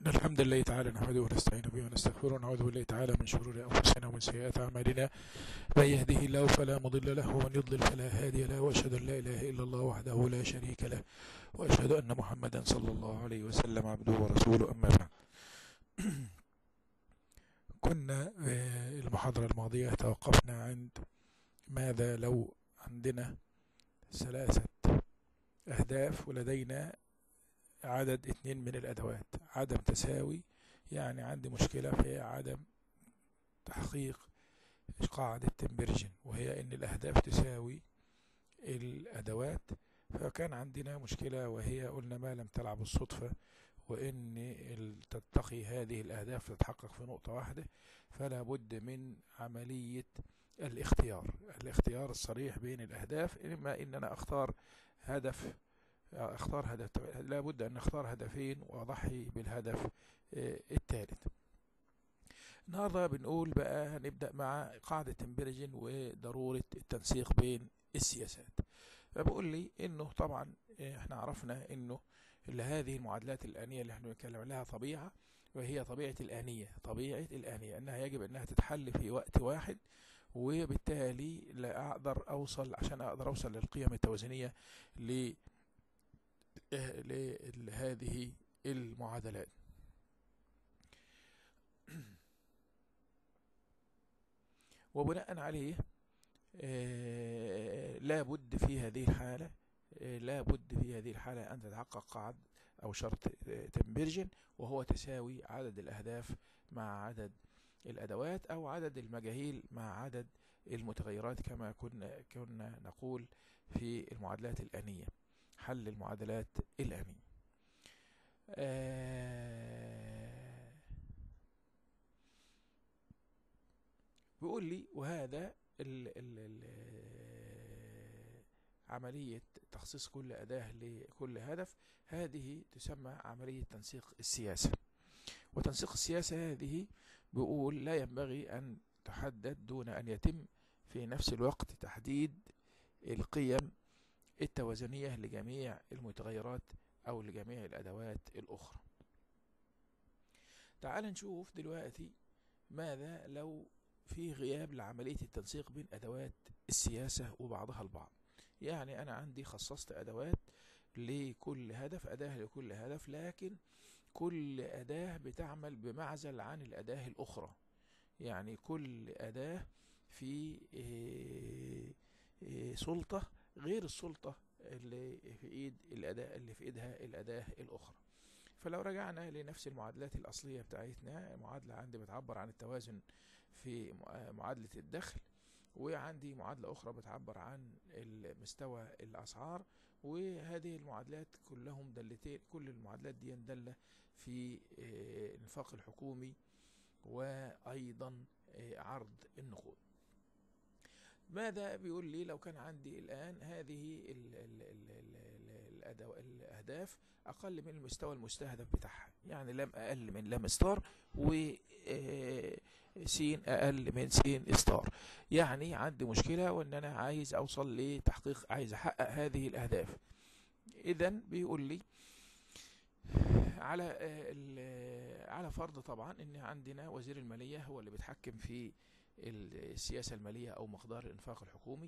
إن الحمد لله تعالى نحمده ونستعين به ونستغفره ونعوذ بالله تعالى من شرور أنفسنا ومن سيئات أعمالنا من يهده الله فلا مضل له ومن يضلل فلا هادي له وأشهد أن لا إله إلا الله وحده لا شريك له وأشهد أن محمدا صلى الله عليه وسلم عبده ورسوله أما بعد كنا آه، المحاضرة الماضية توقفنا عند ماذا لو عندنا ثلاثة أهداف ولدينا عدد اتنين من الأدوات عدم تساوي يعني عندي مشكلة في عدم تحقيق قاعدة تمبرجن وهي إن الأهداف تساوي الأدوات فكان عندنا مشكلة وهي قلنا ما لم تلعب الصدفة وإن ال- تتقي هذه الأهداف تتحقق في نقطة واحدة فلا بد من عملية الاختيار الاختيار الصريح بين الأهداف إما إن أنا أختار هدف اختار هدف لابد ان اختار هدفين واضحي بالهدف آه، الثالث النهارده بنقول بقى هنبدا مع قاعده تمبرجن وضروره التنسيق بين السياسات فبقول لي انه طبعا آه، احنا عرفنا انه اللي هذه المعادلات الآنية اللي احنا بنتكلم عليها طبيعة وهي طبيعة الآنية طبيعة الآنية أنها يجب أنها تتحل في وقت واحد وبالتالي لا أقدر أوصل عشان أقدر أوصل للقيم التوازنية ل آه، لهذه المعادلات وبناء عليه آه، لا بد في هذه الحالة آه، لا بد في هذه الحالة أن تتحقق قاعد أو شرط آه، تمبرجن وهو تساوي عدد الأهداف مع عدد الأدوات أو عدد المجاهيل مع عدد المتغيرات كما كنا كنا نقول في المعادلات الآنية حل المعادلات الآنية آه بيقول لي وهذا ال ال ال عملية تخصيص كل أداة لكل هدف هذه تسمى عملية تنسيق السياسة وتنسيق السياسة هذه بيقول لا ينبغي أن تحدد دون أن يتم في نفس الوقت تحديد القيم التوازنية لجميع المتغيرات أو لجميع الأدوات الأخرى تعال نشوف دلوقتي ماذا لو في غياب لعملية التنسيق بين أدوات السياسة وبعضها البعض يعني أنا عندي خصصت أدوات لكل هدف أداة لكل هدف لكن كل أداة بتعمل بمعزل عن الأداة الأخرى يعني كل أداة في إيه، إيه، سلطة غير السلطة اللي في ايد الاداة اللي في ايدها الاداة الاخرى فلو رجعنا لنفس المعادلات الاصلية بتاعتنا معادلة عندي بتعبر عن التوازن في مع- معادلة الدخل وعندي معادلة أخرى بتعبر عن مستوى الأسعار وهذه المعادلات كلهم دلتين كل المعادلات دي دالة في آه، الإنفاق الحكومي وأيضا آه، عرض النقود ماذا بيقول لي لو كان عندي الآن هذه ال ال ال ال ال الأدو- الأهداف أقل من المستوى المستهدف بتاعها يعني لم أقل من لم ستار و آه، سين أقل من سين ستار يعني عندي مشكلة وإن أنا عايز أوصل لتحقيق عايز أحقق هذه الأهداف إذا بيقول لي على آه، ال- على فرض طبعا ان عندنا وزير الماليه هو اللي بيتحكم في السياسه الماليه او مقدار الانفاق الحكومي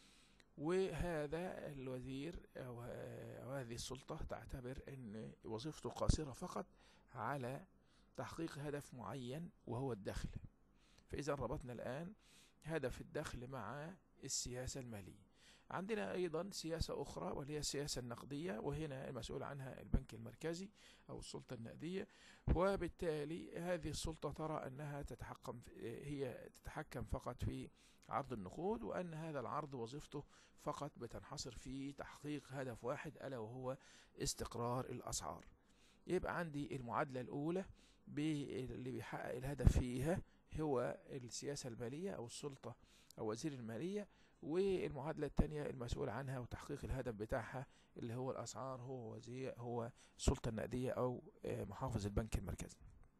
وهذا الوزير او أو هذه السلطه تعتبر ان وظيفته قاصره فقط على تحقيق هدف معين وهو الدخل فاذا ربطنا الان هدف الدخل مع السياسه الماليه عندنا ايضا سياسه اخرى وهي السياسه النقديه وهنا المسؤول عنها البنك المركزي او السلطه النقديه وبالتالي هذه السلطه ترى انها تتحكم هي تتحكم فقط في عرض النقود وان هذا العرض وظيفته فقط بتنحصر في تحقيق هدف واحد الا وهو استقرار الاسعار يبقى عندي المعادله الاولى بي- اللي بيحقق الهدف فيها هو السياسه الماليه او السلطه او وزير الماليه والمعادلة الثانية المسؤول عنها وتحقيق الهدف بتاعها اللي هو الأسعار هو وزير هو السلطة النقدية أو آه، محافظ البنك المركزي.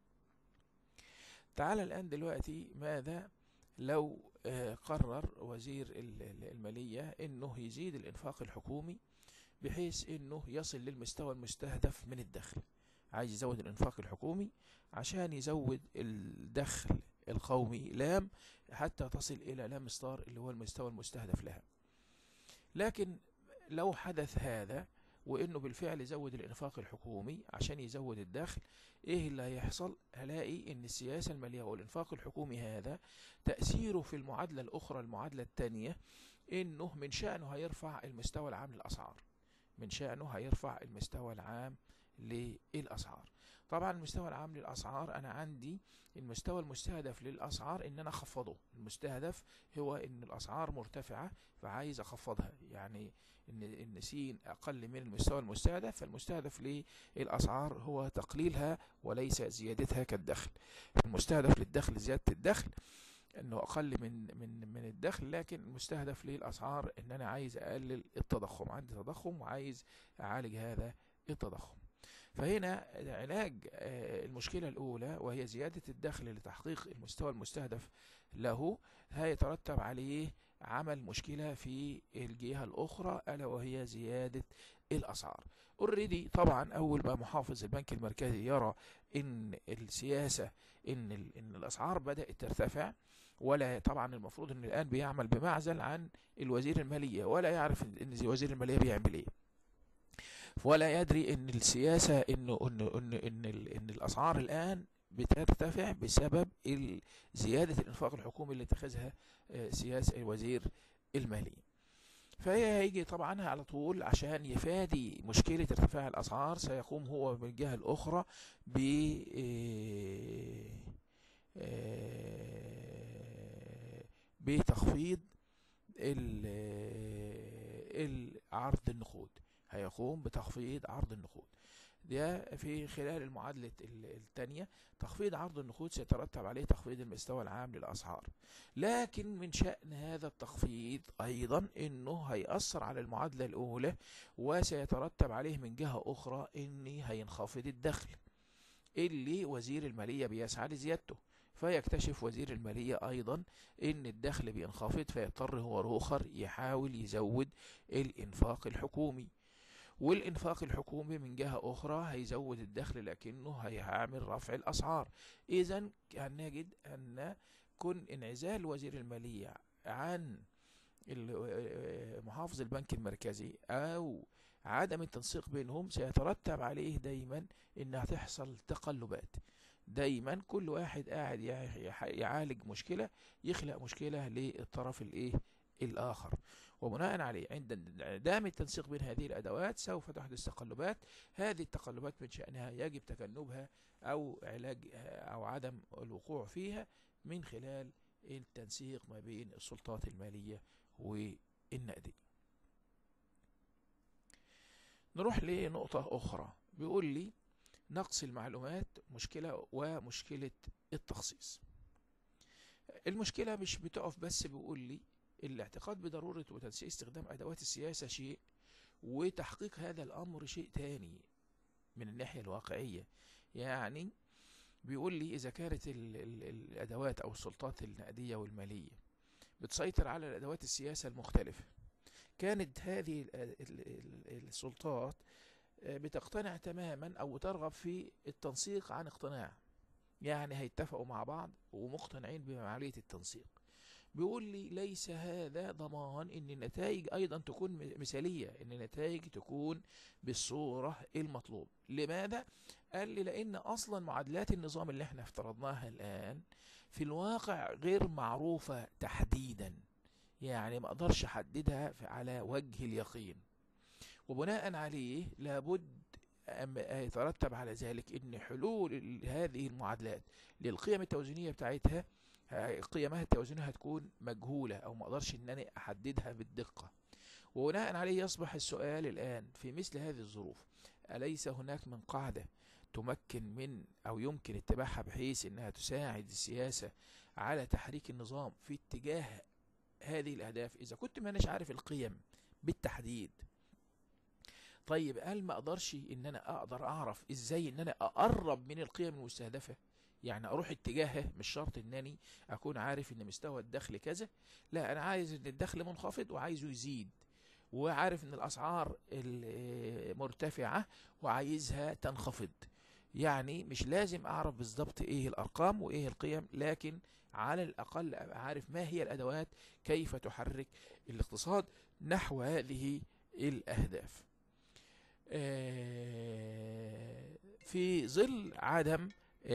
تعال الآن دلوقتي ماذا لو آه، قرر وزير ال- ال- المالية إنه يزيد الإنفاق الحكومي بحيث إنه يصل للمستوى المستهدف من الدخل. عايز يزود الانفاق الحكومي عشان يزود الدخل القومي لام حتى تصل الى لام ستار اللي هو المستوى المستهدف لها لكن لو حدث هذا وانه بالفعل يزود الانفاق الحكومي عشان يزود الدخل ايه اللي هيحصل هلاقي ان السياسة المالية والانفاق الحكومي هذا تأثيره في المعادلة الاخرى المعادلة الثانية انه من شأنه هيرفع المستوى العام للاسعار من شأنه هيرفع المستوى العام للاسعار طبعا المستوى العام للاسعار انا عندي المستوى المستهدف للاسعار ان انا اخفضه المستهدف هو ان الاسعار مرتفعة فعايز اخفضها يعني ان ان س اقل من المستوى المستهدف فالمستهدف للاسعار هو تقليلها وليس زيادتها كالدخل المستهدف للدخل زيادة الدخل انه اقل من من من الدخل لكن المستهدف للاسعار ان انا عايز اقلل التضخم عندي تضخم وعايز اعالج هذا التضخم فهنا علاج المشكلة الأولى وهي زيادة الدخل لتحقيق المستوى المستهدف له هيترتب عليه عمل مشكلة في الجهة الأخرى ألا وهي زيادة الأسعار اوريدي طبعا أول ما محافظ البنك المركزي يرى إن السياسة إن, إن الأسعار بدأت ترتفع ولا طبعا المفروض إن الآن بيعمل بمعزل عن الوزير المالية ولا يعرف إن وزير المالية بيعمل إيه ولا يدري ان السياسة انه انه انه ان, إن الاسعار الان بترتفع بسبب زيادة الانفاق الحكومي اللي اتخذها سياسة الوزير المالي فهي هيجي طبعا على طول عشان يفادي مشكلة ارتفاع الأسعار سيقوم هو بالجهة الأخرى ب بتخفيض عرض النقود هيقوم بتخفيض عرض النقود ده في خلال المعادلة الثانية تخفيض عرض النقود سيترتب عليه تخفيض المستوى العام للأسعار لكن من شأن هذا التخفيض أيضا أنه هيأثر على المعادلة الأولى وسيترتب عليه من جهة أخرى أن هينخفض الدخل اللي وزير المالية بيسعى لزيادته فيكتشف وزير المالية أيضا أن الدخل بينخفض فيضطر هو الآخر يحاول يزود الإنفاق الحكومي والإنفاق الحكومي من جهة أخرى هيزود الدخل لكنه هيعمل رفع الأسعار إذا نجد أن كن انعزال وزير المالية عن محافظ البنك المركزي أو عدم التنسيق بينهم سيترتب عليه دايما انها تحصل تقلبات دايما كل واحد قاعد يعالج مشكلة يخلق مشكلة للطرف الايه الاخر وبناء عليه عند انعدام التنسيق بين هذه الادوات سوف تحدث تقلبات هذه التقلبات من شأنها يجب تجنبها او علاج او عدم الوقوع فيها من خلال التنسيق ما بين السلطات المالية والنقدية نروح لنقطة أخرى بيقول لي نقص المعلومات مشكلة ومشكلة التخصيص المشكلة مش بتقف بس بيقول لي الاعتقاد بضرورة وتنسيق استخدام أدوات السياسة شيء وتحقيق هذا الأمر شيء تاني من الناحية الواقعية يعني بيقول لي إذا كانت ال ال الأدوات أو السلطات النقدية والمالية بتسيطر على الأدوات السياسة المختلفة كانت هذه السلطات بتقتنع تماما أو ترغب في التنسيق عن اقتناع يعني هيتفقوا مع بعض ومقتنعين بعملية التنسيق بيقول لي ليس هذا ضمان ان النتائج ايضا تكون مثالية ان النتائج تكون بالصورة المطلوب لماذا؟ قال لي لان اصلا معادلات النظام اللي احنا افترضناها الان في الواقع غير معروفة تحديدا يعني ما اقدرش احددها على وجه اليقين وبناء عليه لابد يترتب على ذلك ان حلول هذه المعادلات للقيم التوازنية بتاعتها قيمها التوازنية هتكون مجهولة او ما اقدرش ان انا احددها بالدقة وبناء عليه يصبح السؤال الان في مثل هذه الظروف أليس هناك من قاعدة تمكن من أو يمكن اتباعها بحيث أنها تساعد السياسة على تحريك النظام في اتجاه هذه الأهداف إذا كنت ما أناش عارف القيم بالتحديد طيب هل ما أقدرش أن أنا أقدر أعرف إزاي أن أنا أقرب من القيم المستهدفة يعني أروح اتجاهها مش شرط أنني أكون عارف أن مستوى الدخل كذا لا أنا عايز أن الدخل منخفض وعايزه يزيد وعارف أن الأسعار مرتفعة وعايزها تنخفض يعني مش لازم اعرف بالظبط ايه الارقام وايه القيم لكن على الاقل ابقى عارف ما هي الادوات كيف تحرك الاقتصاد نحو هذه الاهداف آه، في ظل عدم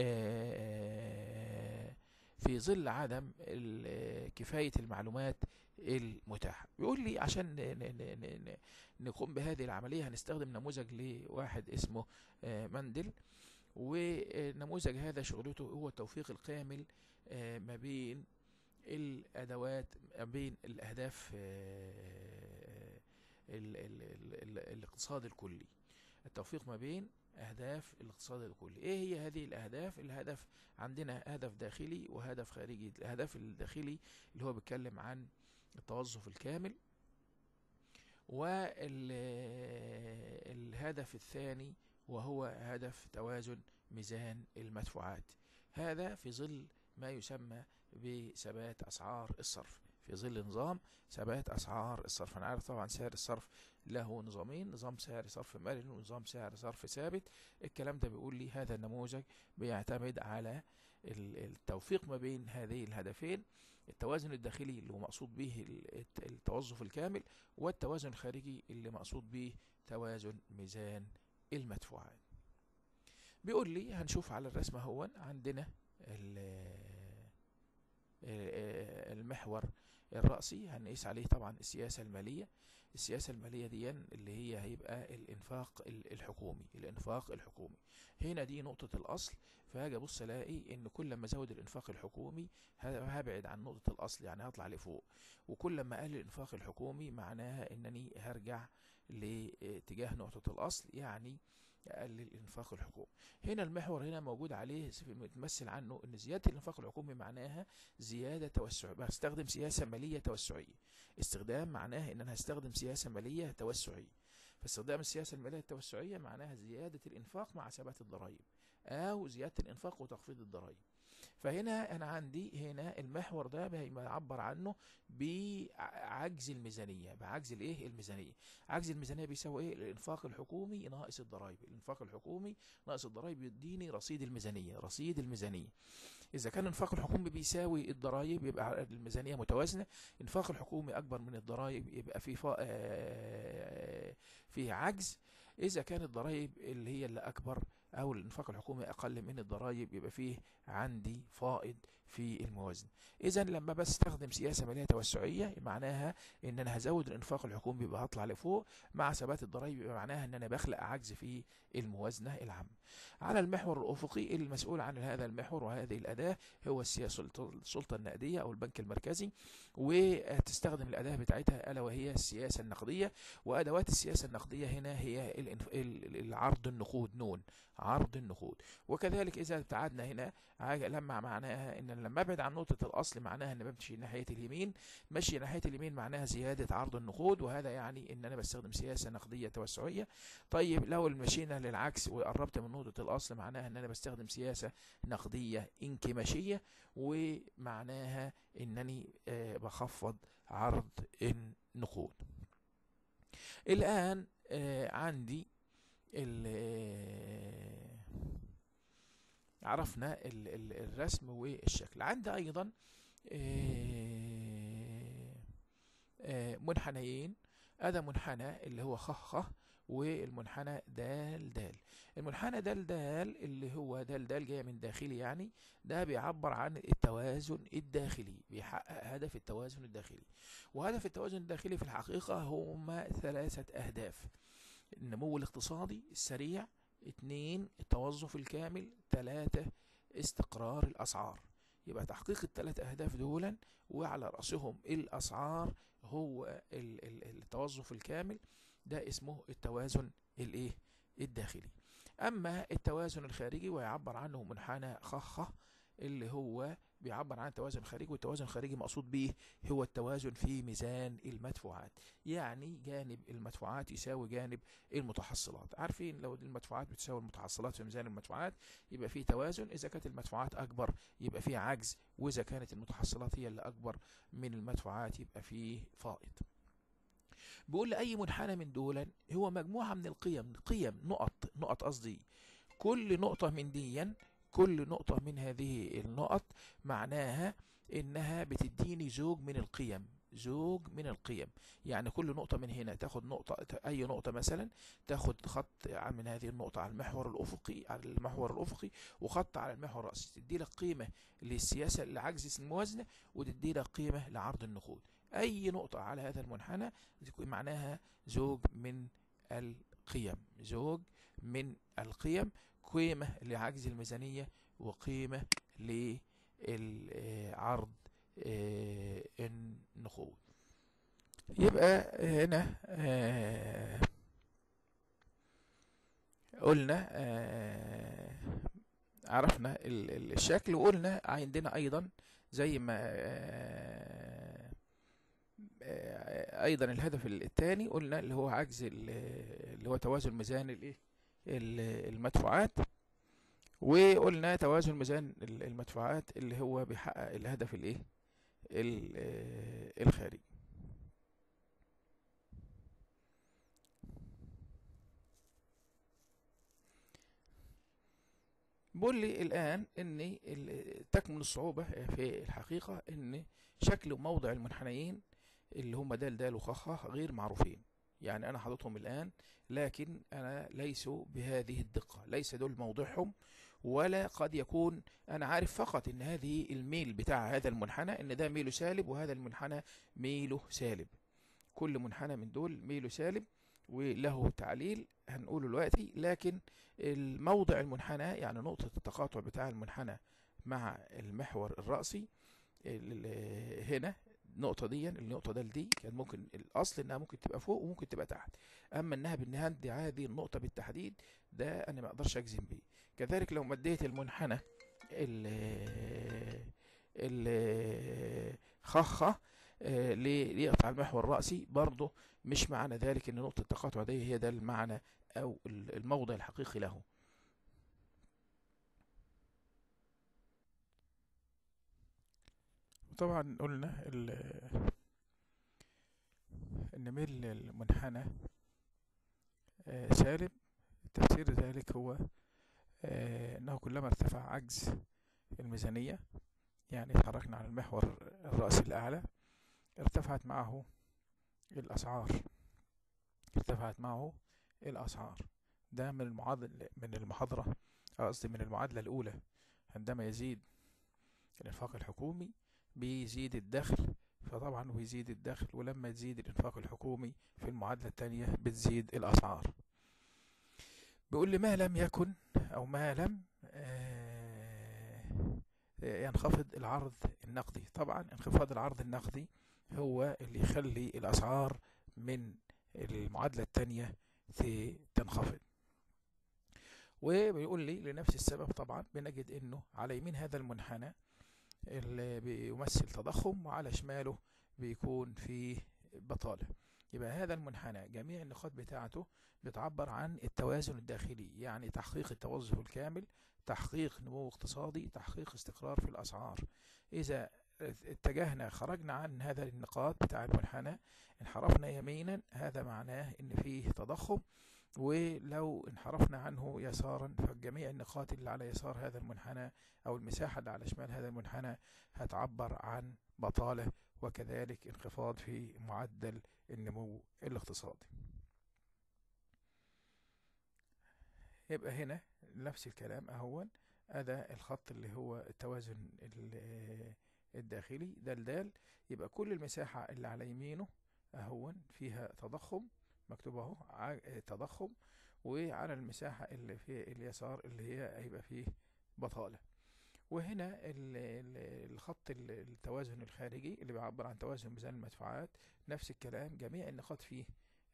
آه، في ظل عدم ال- كفاية المعلومات المتاحة بيقول لي عشان ن- ن- ن- ن- نقوم بهذه العملية هنستخدم نموذج لواحد اسمه آه، مندل ونموذج هذا شغلته هو التوفيق الكامل آه، ما بين الأدوات ما بين الأهداف آه، ال- ال- ال- ال- الاقتصاد الكلي التوفيق ما بين أهداف الاقتصاد الكلي إيه هي هذه الأهداف الهدف عندنا هدف داخلي وهدف خارجي الهدف الداخلي اللي هو بيتكلم عن التوظف الكامل والهدف الثاني وهو هدف توازن ميزان المدفوعات هذا في ظل ما يسمى بثبات أسعار الصرف في ظل نظام ثبات أسعار الصرف أنا عارف طبعا سعر الصرف له نظامين نظام سعر صرف مرن ونظام سعر صرف ثابت الكلام ده بيقول لي هذا النموذج بيعتمد على ال- التوفيق ما بين هذين الهدفين التوازن الداخلي اللي هو مقصود به ال- الت- التوظف الكامل والتوازن الخارجي اللي مقصود به توازن ميزان المدفوعات بيقول لي هنشوف على الرسمة هو عندنا ال- ال- المحور الرأسي هنقيس عليه طبعا السياسة المالية السياسة المالية دي اللي هي هيبقى الإنفاق ال- الحكومي الإنفاق الحكومي هنا دي نقطة الأصل فهاجي أبص ألاقي إن كل ما أزود الإنفاق الحكومي ه- هبعد عن نقطة الأصل يعني هطلع لفوق وكل ما أقلل الإنفاق الحكومي معناها إنني هرجع لاتجاه نقطة الأصل يعني أقلل الإنفاق الحكومي هنا المحور هنا موجود عليه س- متمثل عنه إن زيادة الإنفاق الحكومي معناها زيادة توسع بستخدم سياسة مالية توسعية استخدام معناه إن أنا هستخدم سياسة مالية توسعية فاستخدام السياسة المالية التوسعية معناها زيادة الإنفاق مع ثبات الضرائب أو زيادة الإنفاق وتخفيض الضرائب فهنا أنا عندي هنا المحور ده بيعبر عنه بعجز الميزانية بعجز الإيه الميزانية عجز الميزانية بيساوي إيه الإنفاق الحكومي ناقص الضرائب الإنفاق الحكومي ناقص الضرائب يديني رصيد الميزانية رصيد الميزانية إذا كان الإنفاق الحكومي بيساوي الضرائب يبقى الميزانية متوازنة الإنفاق الحكومي أكبر من الضرائب يبقى في فا... آه، فيه عجز إذا كان الضرائب اللي هي اللي أكبر أو الإنفاق الحكومي أقل من الضرائب يبقى فيه عندي فائض في الموازنة إذا لما بستخدم سياسة مالية توسعية معناها إن أنا هزود الإنفاق الحكومي يبقى هطلع لفوق مع ثبات الضرائب يبقى معناها إن أنا بخلق عجز في الموازنة العامة على المحور الأفقي المسؤول عن هذا المحور وهذه الأداة هو السياسة السلطة النقدية أو البنك المركزي وتستخدم الأداة بتاعتها ألا وهي السياسة النقدية وأدوات السياسة النقدية هنا هي الإنف- ال- العرض النقود نون عرض النقود وكذلك إذا ابتعدنا هنا عاج- لما معناها إن لما أبعد عن نقطة الأصل معناها إن بمشي ناحية اليمين مشي ناحية اليمين معناها زيادة عرض النقود وهذا يعني إن أنا بستخدم سياسة نقدية توسعية طيب لو مشينا للعكس وقربت من نقطة الأصل معناها إن أنا بستخدم سياسة نقدية انكماشية ومعناها إنني آه، بخفض عرض النقود الآن آه، عندي ال- آه، عرفنا ال- ال- الرسم والشكل عندي أيضا آه، آه، منحنيين هذا منحنى اللي هو خ خ والمنحنى دال دال المنحنى دال دال اللي هو دال دال جاية من داخلي يعني ده بيعبر عن التوازن الداخلي بيحقق هدف التوازن الداخلي وهدف التوازن الداخلي في الحقيقة هما ثلاثة أهداف النمو الاقتصادي السريع اتنين التوظف الكامل تلاتة استقرار الأسعار يبقى تحقيق الثلاث أهداف دولا وعلى رأسهم الأسعار هو ال- ال- التوظف الكامل ده اسمه التوازن الايه الداخلي اما التوازن الخارجي ويعبر عنه منحنى خخ اللي هو بيعبر عن التوازن الخارجي والتوازن الخارجي مقصود به هو التوازن في ميزان المدفوعات يعني جانب المدفوعات يساوي جانب المتحصلات عارفين لو المدفوعات بتساوي المتحصلات في ميزان المدفوعات يبقى في توازن اذا كانت المدفوعات اكبر يبقى في عجز واذا كانت المتحصلات هي اللي اكبر من المدفوعات يبقى فيه فائض بيقول لأي منحنى من دول هو مجموعة من القيم قيم نقط نقط قصدي كل نقطة من ديا كل نقطة من هذه النقط معناها انها بتديني زوج من القيم زوج من القيم يعني كل نقطة من هنا تاخد نقطة أي نقطة مثلا تاخد خط من هذه النقطة على المحور الأفقي على المحور الأفقي وخط على المحور الرأسي تدي لك قيمة للسياسة لعجز الموازنة وتدي لك قيمة لعرض النقود أي نقطة على هذا المنحنى معناها زوج من القيم زوج من القيم قيمة لعجز الميزانية وقيمة لعرض النقود يبقى هنا قلنا عرفنا الشكل وقلنا عندنا ايضا زي ما ايضا الهدف الثاني قلنا اللي هو عجز اللي هو توازن ميزان الايه المدفوعات وقلنا توازن ميزان المدفوعات اللي هو بيحقق الهدف الايه الخارجي بقول لي الآن أن تكمن الصعوبة في الحقيقة أن شكل وموضع المنحنيين اللي هم دال دال وخخ غير معروفين يعني أنا حاططهم الآن لكن أنا ليسوا بهذه الدقة ليس دول موضعهم ولا قد يكون أنا عارف فقط أن هذه الميل بتاع هذا المنحنى أن ده ميله سالب وهذا المنحنى ميله سالب كل منحنى من دول ميله سالب وله تعليل هنقوله دلوقتي لكن الموضع المنحنى يعني نقطة التقاطع بتاع المنحنى مع المحور الرأسي هنا النقطة دي النقطة ده دي كان ممكن الأصل إنها ممكن تبقى فوق وممكن تبقى تحت أما إنها بالنهاية دي هذه النقطة بالتحديد ده أنا ما أقدرش أجزم بيه كذلك لو مديت المنحنى الخخة ليقطع المحور الرأسي برضه مش معنى ذلك ان نقطة التقاطع دي هي ده المعنى او الموضع الحقيقي له طبعا قلنا ان ميل المنحنى سالب تفسير ذلك هو انه كلما ارتفع عجز الميزانية يعني تحركنا على المحور الرأسي الأعلى ارتفعت معه الأسعار ارتفعت معه الأسعار ده من المعادلة من المحاضرة قصدي من المعادلة الأولى عندما يزيد الإنفاق الحكومي بيزيد الدخل فطبعا بيزيد الدخل ولما تزيد الإنفاق الحكومي في المعادلة الثانية بتزيد الأسعار بيقول لي ما لم يكن أو ما لم ينخفض العرض النقدي طبعا انخفاض العرض النقدي هو اللي يخلي الأسعار من المعادلة الثانية تنخفض وبيقول لي لنفس السبب طبعا بنجد انه على يمين هذا المنحنى اللي بيمثل تضخم وعلى شماله بيكون فيه بطالة يبقى هذا المنحنى جميع النقاط بتاعته بتعبر عن التوازن الداخلي يعني تحقيق التوظف الكامل تحقيق نمو اقتصادي تحقيق استقرار في الأسعار إذا اتجهنا خرجنا عن هذا النقاط بتاع المنحنى انحرفنا يمينا هذا معناه ان فيه تضخم ولو انحرفنا عنه يسارا فجميع النقاط اللي على يسار هذا المنحنى او المساحة اللي على شمال هذا المنحنى هتعبر عن بطالة وكذلك انخفاض في معدل النمو الاقتصادي يبقى هنا نفس الكلام اهون هذا الخط اللي هو التوازن الداخلي ده الدال يبقى كل المساحة اللي على يمينه اهون فيها تضخم مكتوب اهو تضخم وعلى المساحة اللي في اليسار اللي هي هيبقى فيه بطالة وهنا الخط التوازن الخارجي اللي بيعبر عن توازن ميزان المدفوعات نفس الكلام جميع النقاط فيه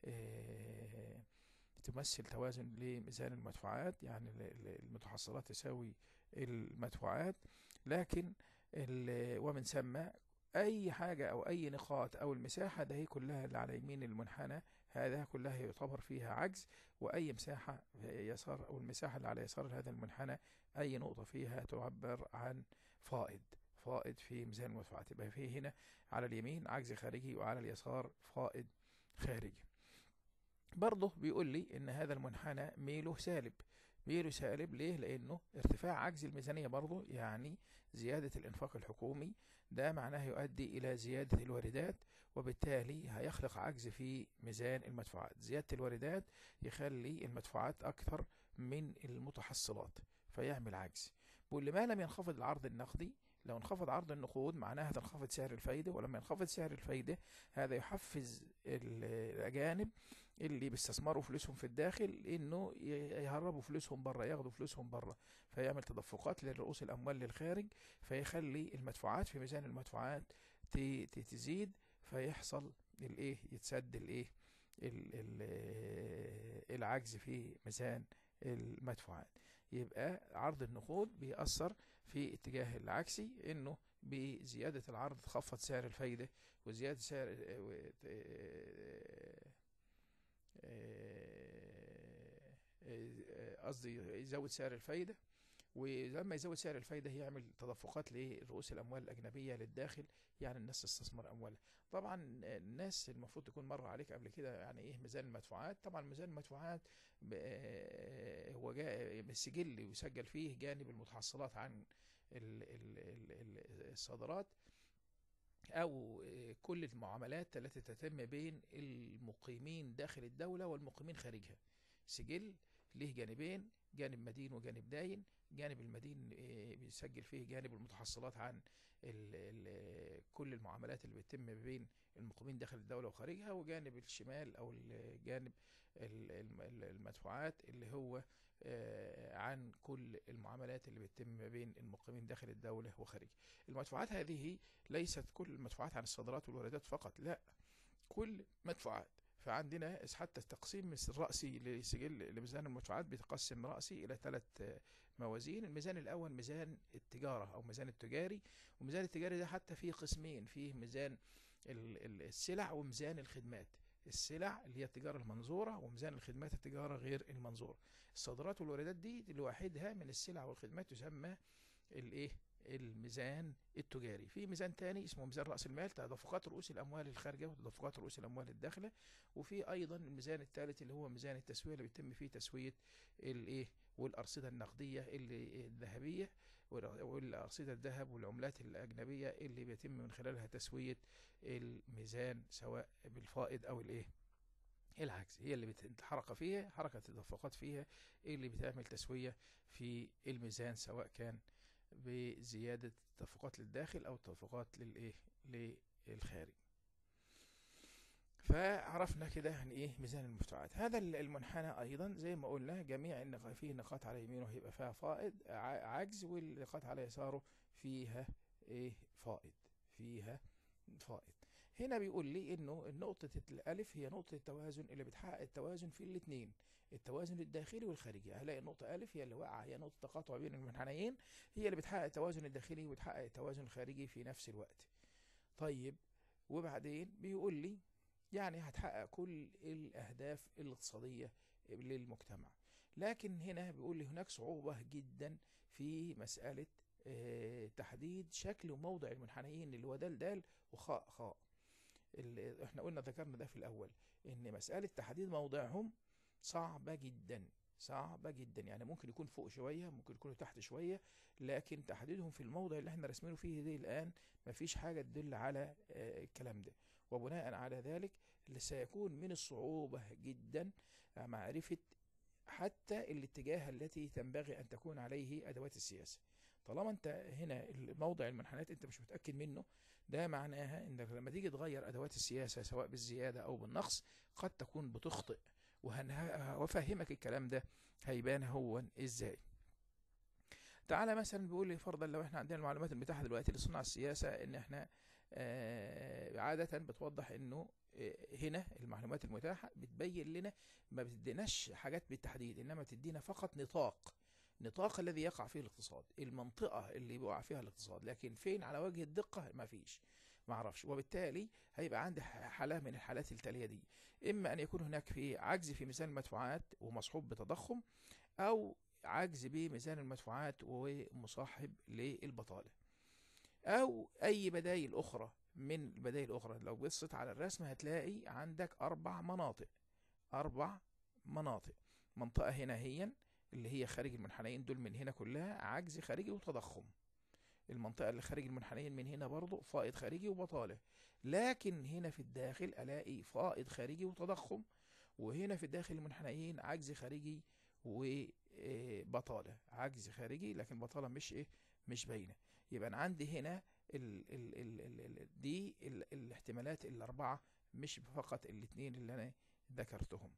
تمثل توازن لميزان المدفوعات يعني المتحصلات تساوي المدفوعات لكن ومن ثم اي حاجة او اي نقاط او المساحة ده هي كلها اللي على يمين المنحنى هذا كلها يعتبر فيها عجز واي مساحة يسار او المساحة اللي على يسار هذا المنحنى اي نقطة فيها تعبر عن فائض فائض في ميزان المدفوعات يبقى فيه هنا على اليمين عجز خارجي وعلى اليسار فائض خارجي برضه بيقول لي ان هذا المنحنى ميله سالب بيقولوا سالب ليه لانه ارتفاع عجز الميزانيه برضه يعني زياده الانفاق الحكومي ده معناه يؤدي الى زياده الواردات وبالتالي هيخلق عجز في ميزان المدفوعات زياده الواردات يخلي المدفوعات اكثر من المتحصلات فيعمل عجز بيقول لما لم ينخفض العرض النقدي لو انخفض عرض النقود معناها تنخفض سعر الفايدة ولما ينخفض سعر الفايدة هذا يحفز الأجانب اللي بيستثمروا فلوسهم في الداخل انه يهربوا فلوسهم بره ياخدوا فلوسهم بره فيعمل تدفقات لرؤوس الاموال للخارج فيخلي المدفوعات في ميزان المدفوعات تزيد فيحصل الايه يتسد الايه العجز في ميزان المدفوعات يبقى عرض النقود بيأثر في اتجاه العكسي انه بزيادة العرض تخفض سعر الفايدة وزيادة سعر قصدي يزود سعر الفايدة ولما يزود سعر الفايدة يعمل تدفقات لرؤوس الأموال الأجنبية للداخل يعني الناس تستثمر أموالها طبعا الناس المفروض تكون مر عليك قبل كده يعني إيه ميزان المدفوعات طبعا ميزان المدفوعات هو السجل يسجل فيه جانب المتحصلات عن الصادرات أو كل المعاملات التي تتم بين المقيمين داخل الدولة والمقيمين خارجها سجل له جانبين جانب مدين وجانب داين جانب المدين بيسجل فيه جانب المتحصلات عن ال ال كل المعاملات اللي بتتم بين المقيمين داخل الدولة وخارجها وجانب الشمال أو الجانب المدفوعات اللي هو عن كل المعاملات اللي بتتم بين المقيمين داخل الدولة وخارجها المدفوعات هذه ليست كل المدفوعات عن الصادرات والواردات فقط لا كل مدفوعات فعندنا حتى التقسيم الرأسي لسجل لميزان المدفوعات بيتقسم رأسي إلى ثلاث موازين الميزان الأول ميزان التجارة أو ميزان التجاري وميزان التجاري ده حتى فيه قسمين فيه ميزان السلع وميزان الخدمات السلع اللي هي التجارة المنظورة وميزان الخدمات التجارة غير المنظورة الصادرات والواردات دي لوحدها من السلع والخدمات تسمى الايه الميزان التجاري في ميزان تاني اسمه ميزان رأس المال تدفقات رؤوس الأموال الخارجة وتدفقات رؤوس الأموال الداخلة وفي أيضا الميزان الثالث اللي هو ميزان التسوية اللي بيتم فيه تسوية الايه والأرصدة النقدية اللي الذهبية والأرصدة الذهب والعملات الأجنبية اللي بيتم من خلالها تسوية الميزان سواء بالفائض أو الايه العكس هي اللي بتتحرك فيها حركة التدفقات فيها اللي بتعمل تسوية في الميزان سواء كان بزيادة التدفقات للداخل أو التدفقات للإيه للخارج فعرفنا كده يعني ايه ميزان المدفوعات هذا المنحنى ايضا زي ما قلنا جميع النقاط فيه نقاط على يمينه هيبقى فيها فائض عجز والنقاط على يساره فيها ايه فائض فيها فائض هنا بيقول لي انه نقطة الالف هي نقطة التوازن اللي بتحقق التوازن في الاثنين التوازن الداخلي والخارجي هلاقي النقطة ألف هي اللي واقعة هي نقطة تقاطع بين المنحنيين هي اللي بتحقق التوازن الداخلي وتحقق التوازن الخارجي في نفس الوقت طيب وبعدين بيقول لي يعني هتحقق كل الأهداف الاقتصادية للمجتمع لكن هنا بيقول لي هناك صعوبة جدا في مسألة اه تحديد شكل وموضع المنحنيين اللي هو دال دال وخاء خاء احنا قلنا ذكرنا ده في الأول إن مسألة تحديد موضعهم صعبة جدا صعبة جدا يعني ممكن يكون فوق شوية ممكن يكونوا تحت شوية لكن تحديدهم في الموضع اللي احنا رسمينه فيه دي الآن مفيش حاجة تدل على اه الكلام ده وبناء على ذلك سيكون من الصعوبة جدا معرفة حتى الاتجاه التي تنبغي أن تكون عليه أدوات السياسة طالما انت هنا موضع المنحنيات انت مش متأكد منه ده معناها انك لما تيجي تغير ادوات السياسة سواء بالزيادة او بالنقص قد تكون بتخطئ وهفهمك الكلام ده هيبان هو ازاي تعالى مثلا بيقول لي فرضا لو احنا عندنا المعلومات المتاحه دلوقتي لصناع السياسه ان احنا آه عاده بتوضح انه آه هنا المعلومات المتاحه بتبين لنا ما بتديناش حاجات بالتحديد انما بتدينا فقط نطاق نطاق الذي يقع فيه الاقتصاد المنطقه اللي بيقع فيها الاقتصاد لكن فين على وجه الدقه ما فيش ما اعرفش وبالتالي هيبقى عندي حاله من الحالات التاليه دي اما ان يكون هناك في عجز في ميزان المدفوعات ومصحوب بتضخم او عجز بميزان المدفوعات ومصاحب للبطاله او اي بدايل اخرى من البدايل الاخرى لو بصيت على الرسم هتلاقي عندك اربع مناطق اربع مناطق منطقه هنا هي اللي هي خارج المنحنيين دول من هنا كلها عجز خارجي وتضخم المنطقة اللي خارج المنحنيين من هنا برضو فائض خارجي وبطالة لكن هنا في الداخل ألاقي فائض خارجي وتضخم وهنا في الداخل المنحنيين عجز خارجي وبطالة عجز خارجي لكن بطالة مش ايه مش باينة يبقى أنا عندي هنا ال ال ال ال ال دي ال الاحتمالات الأربعة مش فقط الاثنين اللي أنا ذكرتهم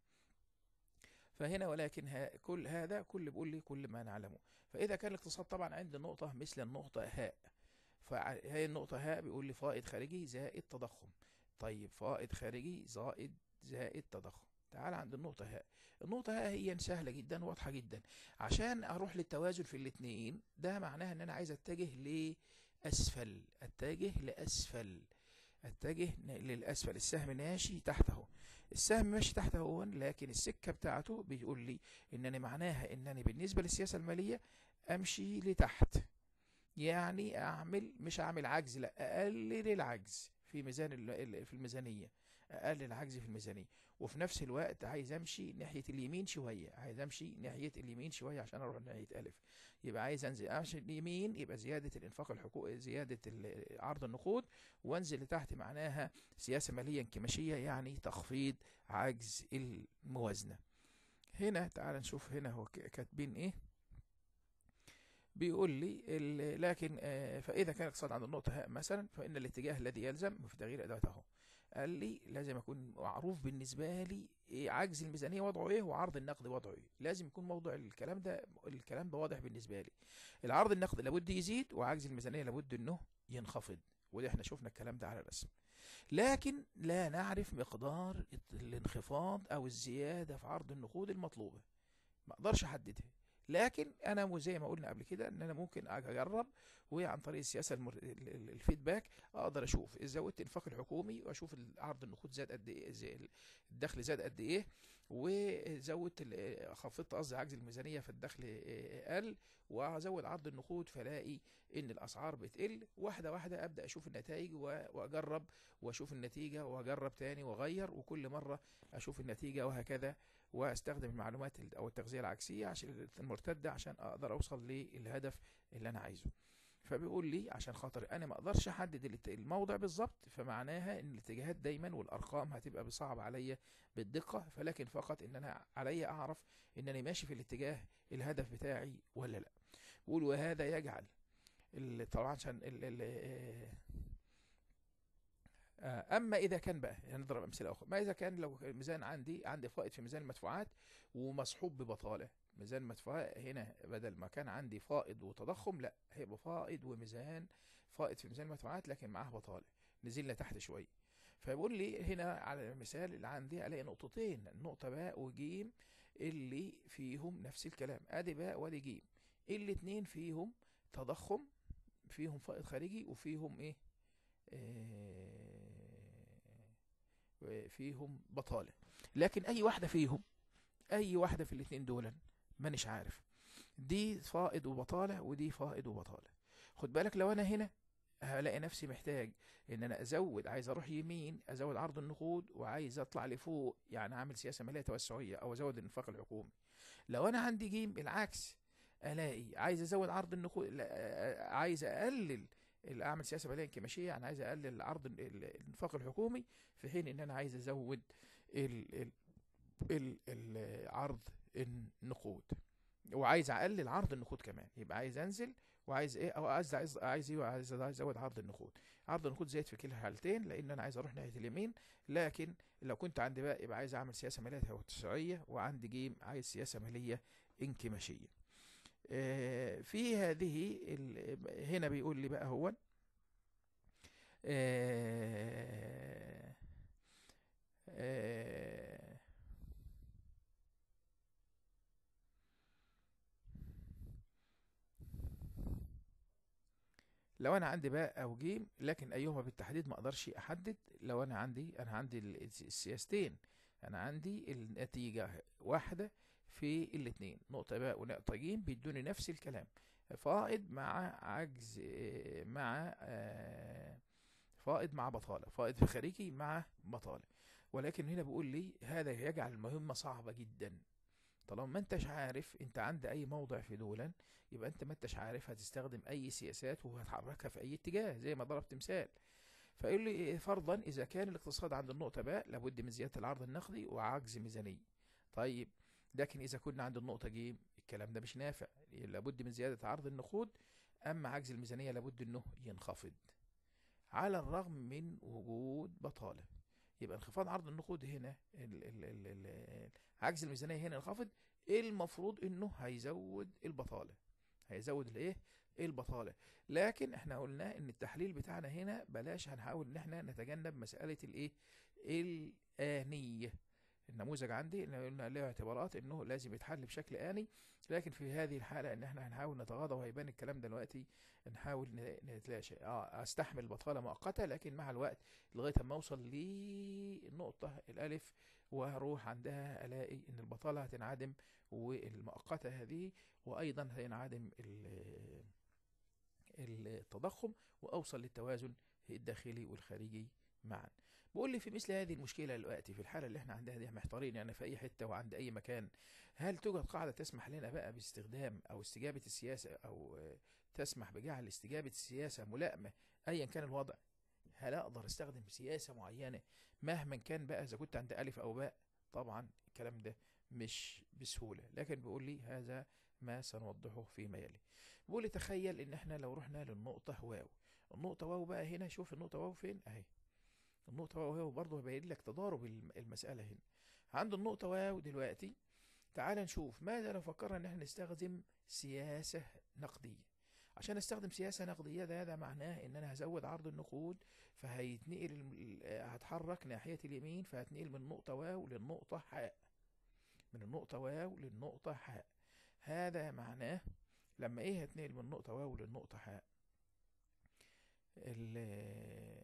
فهنا ولكن ها كل هذا كل بيقول لي كل ما نعلمه فإذا كان الاقتصاد طبعا عند النقطة مثل النقطة هاء فهي النقطة هاء بيقول لي فائض خارجي زائد تضخم طيب فائض خارجي زائد زائد تضخم تعال عند النقطة هاء النقطة هاء هي سهلة جدا واضحة جدا عشان أروح للتوازن في الاتنين ده معناها إن أنا عايز أتجه لأسفل أتجه لأسفل أتجه للأسفل السهم ماشي تحت اهو السهم ماشي تحت اهو لكن السكة بتاعته بيقول لي إنني معناها إنني بالنسبة للسياسة المالية أمشي لتحت يعني أعمل مش أعمل عجز لا أقلل العجز في ميزان في الميزانية اقلل العجز في الميزانيه وفي نفس الوقت عايز امشي ناحيه اليمين شويه عايز امشي ناحيه اليمين شويه عشان اروح ناحيه الف يبقى عايز انزل امشي اليمين يبقى زياده الانفاق الحقوقي زياده عرض النقود وانزل لتحت معناها سياسه ماليه انكماشيه يعني تخفيض عجز الموازنه هنا تعال نشوف هنا هو كاتبين ايه بيقول لي لكن فاذا كان الاقتصاد عند النقطه هاء مثلا فان الاتجاه الذي يلزم في تغيير ادوات اهو قال لي لازم اكون معروف بالنسبه لي إيه عجز الميزانيه وضعه ايه وعرض النقد وضعه ايه لازم يكون موضوع الكلام ده الكلام ده واضح بالنسبه لي العرض النقد لابد يزيد وعجز الميزانيه لابد انه ينخفض وده احنا شفنا الكلام ده على الرسم لكن لا نعرف مقدار الانخفاض او الزياده في عرض النقود المطلوبه ما اقدرش احددها لكن انا زي ما قلنا قبل كده ان انا ممكن اجرب وعن طريق السياسه المر... الفيدباك اقدر اشوف اذا زودت الانفاق الحكومي واشوف عرض النقود زاد قد ايه الدخل زاد قد ايه وزودت خفضت قصدي عجز الميزانيه فالدخل قل وازود عرض النقود فلاقي ان الاسعار بتقل واحده واحده ابدا اشوف النتائج واجرب واشوف النتيجه واجرب تاني واغير وكل مره اشوف النتيجه وهكذا واستخدم المعلومات او التغذيه العكسيه عشان المرتده عشان اقدر اوصل للهدف اللي انا عايزه فبيقول لي عشان خاطر انا ما اقدرش احدد الموضع بالظبط فمعناها ان الاتجاهات دايما والارقام هتبقى بصعب عليا بالدقه فلكن فقط ان انا عليا اعرف ان انا ماشي في الاتجاه الهدف بتاعي ولا لا بيقول وهذا يجعل طبعا عشان اما اذا كان بقى نضرب امثله اخرى ما اذا كان لو الميزان عندي عندي فائض في ميزان المدفوعات ومصحوب ببطاله ميزان المدفوعات هنا بدل ما كان عندي فائض وتضخم لا هيبقى فائض وميزان فائض في ميزان المدفوعات لكن معاه بطاله نزلنا تحت شويه فيقول لي هنا على المثال اللي عندي الاقي نقطتين نقطه باء وجيم اللي فيهم نفس الكلام ادي باء وادي جيم الاثنين فيهم تضخم فيهم فائض خارجي وفيهم ايه آه فيهم بطاله لكن اي واحده فيهم اي واحده في الاثنين دول مانيش عارف دي فائض وبطاله ودي فائض وبطاله خد بالك لو انا هنا هلاقي نفسي محتاج ان انا ازود عايز اروح يمين ازود عرض النقود وعايز اطلع لفوق يعني اعمل سياسه ماليه توسعيه او ازود الانفاق الحكومي لو انا عندي جيم العكس الاقي عايز ازود عرض النقود عايز اقلل اعمل سياسه ماليه انكماشيه يعني عايز اقلل عرض الانفاق الحكومي في حين ان انا عايز ازود ال ال ال ال عرض النقود وعايز اقلل عرض النقود كمان يبقى عايز انزل وعايز ايه او عايز عايز عايز ايه عايز ازود عرض النقود عرض النقود زايد في كلا الحالتين لان انا عايز اروح ناحيه اليمين لكن لو كنت عندي بقى يبقى عايز اعمل سياسه ماليه توسعيه وعندي جيم عايز سياسه ماليه انكماشيه آه في هذه هنا بيقول لي بقى هو آه آه لو انا عندي باء او جيم لكن ايهما بالتحديد ما اقدرش احدد لو انا عندي انا عندي السياستين انا عندي النتيجة واحدة في الاثنين نقطة باء ونقطة جيم بيدوني نفس الكلام فائض مع عجز مع فائض مع بطالة فائض خارجي مع بطالة ولكن هنا بيقول لي هذا يجعل المهمة صعبة جدا طالما ما انتش عارف انت عند اي موضع في دولا يبقى انت ما انتش عارف هتستخدم اي سياسات وهتحركها في اي اتجاه زي ما ضربت مثال فيقول لي إيه، فرضا اذا كان الاقتصاد عند النقطه باء لابد من زياده العرض النقدي وعجز ميزانيه طيب لكن اذا كنا عند النقطه ج الكلام ده مش نافع لابد من زياده عرض النقود اما عجز الميزانيه لابد انه ينخفض على الرغم من وجود بطاله يبقى انخفاض عرض النقود هنا ال ال ال ال عجز الميزانيه هنا ينخفض المفروض انه هيزود البطاله هيزود الايه البطاله لكن احنا قلنا ان التحليل بتاعنا هنا بلاش هنحاول ان احنا نتجنب مساله الايه الانيه النموذج عندي إن قلنا له اعتبارات انه لازم يتحل بشكل اني لكن في هذه الحاله ان احنا هنحاول نتغاضى وهيبان الكلام دلوقتي نحاول ن- نتلاشى اه استحمل بطاله مؤقته لكن مع الوقت لغايه ما اوصل للنقطه الالف واروح عندها الاقي ان البطاله هتنعدم والمؤقته هذه وايضا هينعدم ال- التضخم واوصل للتوازن الداخلي والخارجي معا بقول لي في مثل هذه المشكله دلوقتي في الحاله اللي احنا عندها دي محتارين يعني في اي حته وعند اي مكان هل توجد قاعده تسمح لنا بقى باستخدام او استجابه السياسه او آه، تسمح بجعل استجابه السياسه ملائمه ايا كان الوضع هل اقدر استخدم سياسه معينه مهما كان بقى اذا كنت عند الف او باء طبعا الكلام ده مش بسهوله لكن بيقول لي هذا ما سنوضحه فيما يلي بيقول لي تخيل ان احنا لو رحنا للنقطه واو النقطه واو بقى هنا شوف النقطه واو فين اهي النقطة واو هو برضه هيبين لك تضارب الم- المسألة هنا عند النقطة واو دلوقتي تعال نشوف ماذا لو فكرنا ان احنا نستخدم سياسة نقدية عشان استخدم سياسة نقدية ده ده معناه ان انا هزود عرض النقود فهيتنقل الم- ال- هتحرك ناحية اليمين فهتنقل من نقطة واو للنقطة حاء من النقطة واو للنقطة حاء هذا معناه لما ايه هتنقل من نقطة واو للنقطة حاء ال-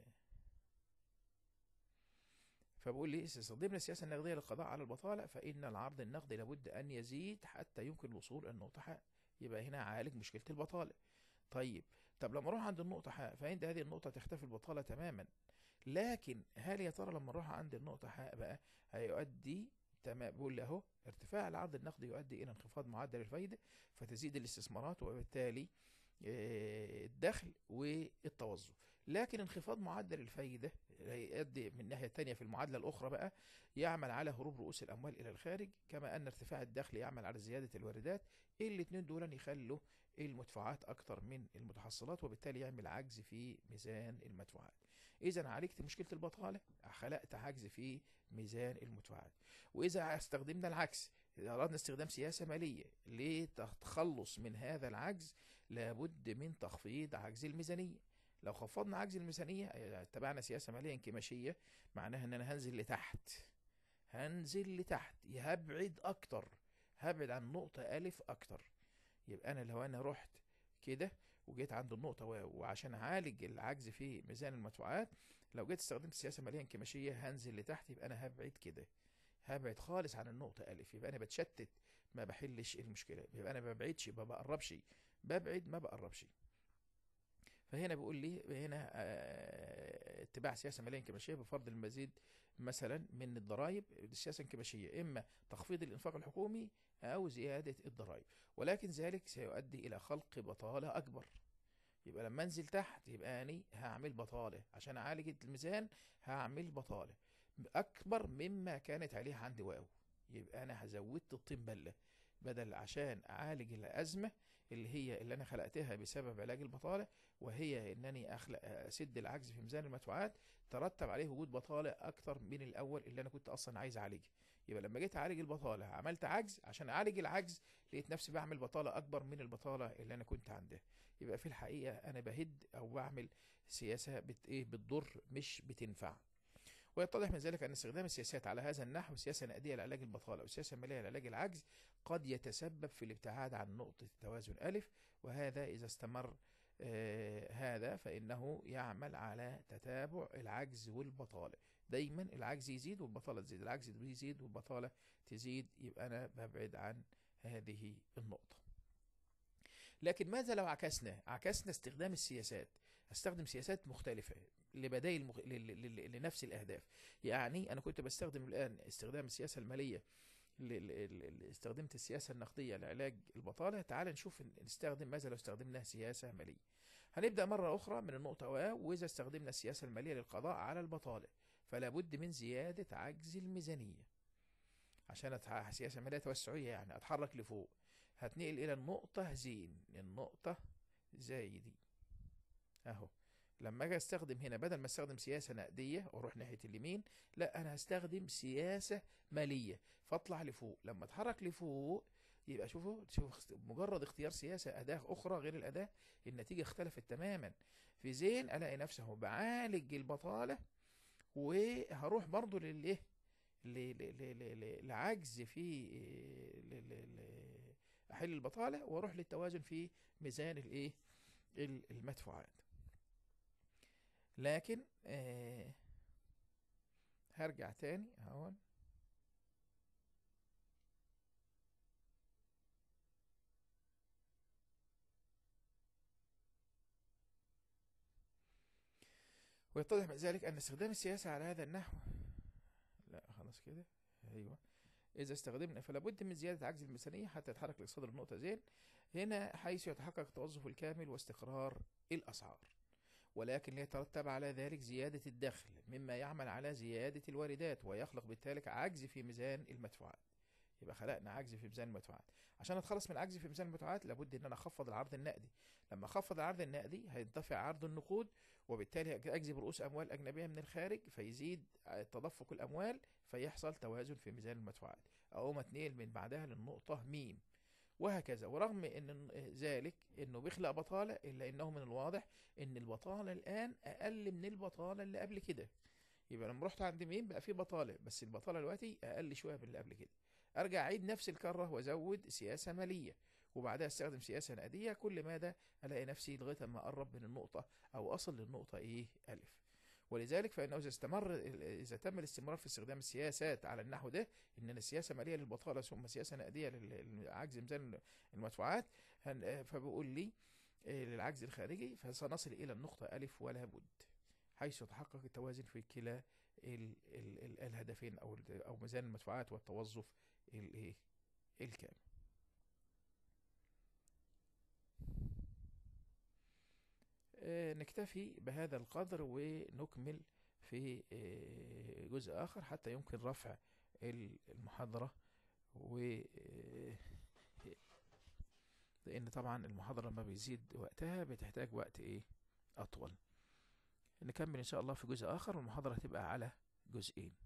فبقول لي إذا استخدمنا السياسة النقدية للقضاء على البطالة فإن العرض النقدي لابد أن يزيد حتى يمكن الوصول إلى النقطة حاء يبقى هنا عالج مشكلة البطالة طيب طب لما أروح عند النقطة حاء فعند هذه النقطة تختفي البطالة تماما لكن هل يا ترى لما أروح عند النقطة حاء بقى هيؤدي تمام بقول لي أهو ارتفاع العرض النقدي يؤدي إلى انخفاض معدل الفايدة فتزيد الاستثمارات وبالتالي آه، الدخل والتوظف لكن انخفاض معدل الفايدة هيؤدي من الناحية التانية في المعادلة الأخرى بقى يعمل على هروب رؤوس الأموال إلى الخارج كما أن ارتفاع الدخل يعمل على زيادة الواردات الاتنين دول يخلوا المدفوعات أكتر من المتحصلات وبالتالي يعمل عجز في ميزان المدفوعات إذا عالجت مشكلة البطالة خلقت عجز في ميزان المدفوعات وإذا استخدمنا العكس إذا أردنا استخدام سياسة مالية للتخلص من هذا العجز لابد من تخفيض عجز الميزانية لو خفضنا عجز الميزانية أي اتبعنا سياسة مالية انكماشية معناها ان انا هنزل لتحت هنزل لتحت هبعد اكتر هبعد عن نقطة الف اكتر يبقى انا لو انا رحت كده وجيت عند النقطة واو وعشان اعالج العجز في ميزان المدفوعات لو جيت استخدمت سياسة مالية انكماشية هنزل لتحت يبقى انا هبعد كده هبعد خالص عن النقطة ألف يبقى أنا بتشتت ما بحلش المشكلة يبقى أنا ما ببعدش ما بقربش ببعد ما بقربش فهنا بيقول لي هنا آه، اتباع سياسه ماليه انكماشيه بفرض المزيد مثلا من الضرائب السياسه الانكماشيه اما تخفيض الانفاق الحكومي او زياده الضرائب ولكن ذلك سيؤدي الى خلق بطاله اكبر يبقى لما انزل تحت يبقى اني هعمل بطاله عشان اعالج الميزان هعمل بطاله اكبر مما كانت عليه عندي واو يبقى انا زودت الطين بله بدل عشان اعالج الازمه اللي هي اللي انا خلقتها بسبب علاج البطاله وهي انني اخلق اسد العجز في ميزان المدفوعات ترتب عليه وجود بطاله اكتر من الاول اللي انا كنت اصلا عايز اعالجها يبقى لما جيت اعالج البطاله عملت عجز عشان اعالج العجز لقيت نفسي بعمل بطاله اكبر من البطاله اللي انا كنت عندها يبقى في الحقيقه انا بهد او بعمل سياسه بت ايه بتضر مش بتنفع ويتضح من ذلك أن استخدام السياسات على هذا النحو سياسة نقدية لعلاج البطالة وسياسة مالية لعلاج العجز قد يتسبب في الابتعاد عن نقطة التوازن ألف وهذا إذا استمر آه هذا فإنه يعمل على تتابع العجز والبطالة دايما العجز يزيد والبطالة تزيد العجز يزيد والبطالة تزيد يبقى أنا ببعد عن هذه النقطة لكن ماذا لو عكسنا عكسنا استخدام السياسات استخدم سياسات مختلفة لبدائل مخ... ل... ل... ل... لنفس الأهداف يعني أنا كنت بستخدم الآن استخدام السياسة المالية ل- ل- ل- استخدمت السياسة النقدية لعلاج البطالة تعال نشوف ن- نستخدم ماذا لو استخدمنا سياسة مالية هنبدأ مرة أخرى من النقطة واو وإذا استخدمنا السياسة المالية للقضاء على البطالة فلا بد من زيادة عجز الميزانية عشان أتح- سياسة مالية توسعية يعني أتحرك لفوق هتنقل إلى النقطة زين النقطة زي دي أهو لما أجي أستخدم هنا بدل ما أستخدم سياسة نقدية وأروح ناحية اليمين لا أنا هستخدم سياسة مالية فاطلع لفوق لما اتحرك لفوق يبقى شوفوا شوف اخت- مجرد اختيار سياسة أداة أخرى غير الأداة النتيجة اختلفت تماما في زين ألاقي نفسي اهو بعالج البطالة وهروح برضو للإيه ل- ل- ل- ل- ل- لعجز في ل- ل- ل- أحل البطالة وأروح للتوازن في ميزان الإيه ال- المدفوعات لكن آه هرجع تاني اهون ويتضح من ذلك أن استخدام السياسة على هذا النحو لا خلاص كده أيوه إذا استخدمنا فلا بد من زيادة عجز الميزانية حتى يتحرك الاقتصاد النقطة زين هنا حيث يتحقق التوظف الكامل واستقرار الأسعار ولكن يترتب على ذلك زيادة الدخل مما يعمل على زيادة الواردات ويخلق بالتالي عجز في ميزان المدفوعات يبقى خلقنا عجز في ميزان المدفوعات عشان اتخلص من العجز في ميزان المدفوعات لابد ان انا اخفض العرض النقدي لما اخفض العرض النقدي هينتفع عرض النقود وبالتالي اجذب رؤوس اموال اجنبيه من الخارج فيزيد تدفق الاموال فيحصل توازن في ميزان المدفوعات اقوم اتنقل من بعدها للنقطه ميم وهكذا ورغم ان ذلك انه بيخلق بطاله الا انه من الواضح ان البطاله الان اقل من البطاله اللي قبل كده يبقى لما رحت عند مين بقى في بطاله بس البطاله دلوقتي اقل شويه من اللي قبل كده ارجع اعيد نفس الكره وازود سياسه ماليه وبعدها استخدم سياسه نقديه كل مدى الاقي نفسي لغايه ما اقرب من النقطه او اصل للنقطه ايه الف ولذلك فانه اذا استمر اذا تم الاستمرار في استخدام السياسات على النحو ده ان السياسه ماليه للبطاله ثم سياسه نقديه للعجز ميزان المدفوعات فبيقول لي للعجز الخارجي فسنصل الى النقطه الف ولا بد حيث يتحقق التوازن في كلا ال ال ال الهدفين او او ميزان المدفوعات والتوظف الايه الكامل نكتفي بهذا القدر ونكمل في جزء آخر حتى يمكن رفع المحاضرة و لأن طبعا المحاضرة لما بيزيد وقتها بتحتاج وقت إيه أطول نكمل إن شاء الله في جزء آخر والمحاضرة هتبقى على جزئين